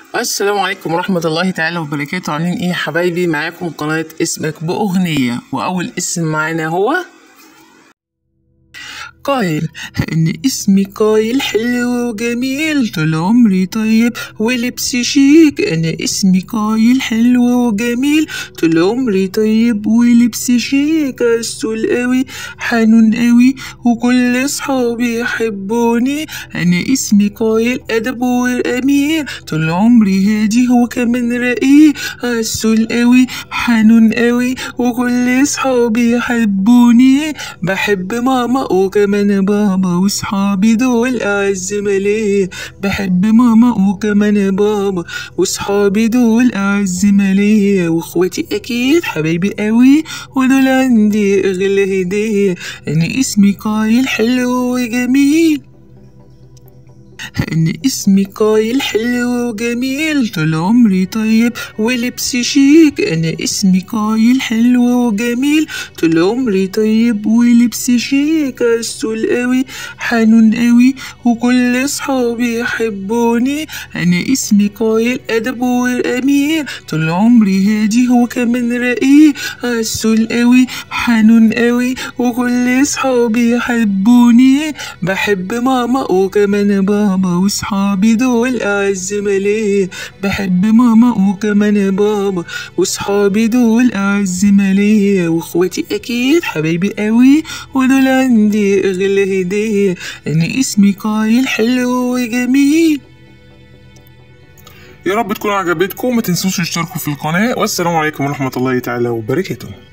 السلام عليكم ورحمة الله تعالى وبركاته عاملين ايه يا حبايبي معاكم قناة اسمك بأغنية وأول اسم معانا هو قايل ان اسمي قايل حلو وجميل طول عمري طيب ولبسي شيك انا اسمي قايل حلو وجميل طول عمري طيب ولبسي شيك عسول قوي حنون قوي وكل اصحابي يحبوني انا اسمي قايل ادب وامير طول عمري هادي وكمان رقيق عسول قوي حنون قوي وكل اصحابي يحبوني بحب ماما وكمان بابا وصحابي دول اعز ماليه بحب ماما وكمان بابا وصحابي دول اعز ماليه واخواتي اكيد حبايبي قوي ودول عندي اغلى هديه انا اسمي قايل حلو وجميل ان اسمي قايل حلو وجميل طول عمري طيب ولبسي شيك انا اسمي قايل حلو وجميل طول عمري طيب ولبسي شيك عسول قوي حنون قوي وكل اصحابي يحبوني انا اسمي قايل ادب وامير طول عمري هادي وكمان رقيق عسول قوي حنون قوي وكل اصحابي يحبوني بحب ماما وكمان بابا وصحابي دول اعز ماليه بحب ماما وكمان بابا وصحابي دول اعز ماليه واخواتي اكيد حبايبي قوي ودول عندي اغلى هديه انا اسمي قايل حلو وجميل يا رب تكون عجبتكم ما تنسوش تشتركوا في القناة والسلام عليكم ورحمة الله تعالى وبركاته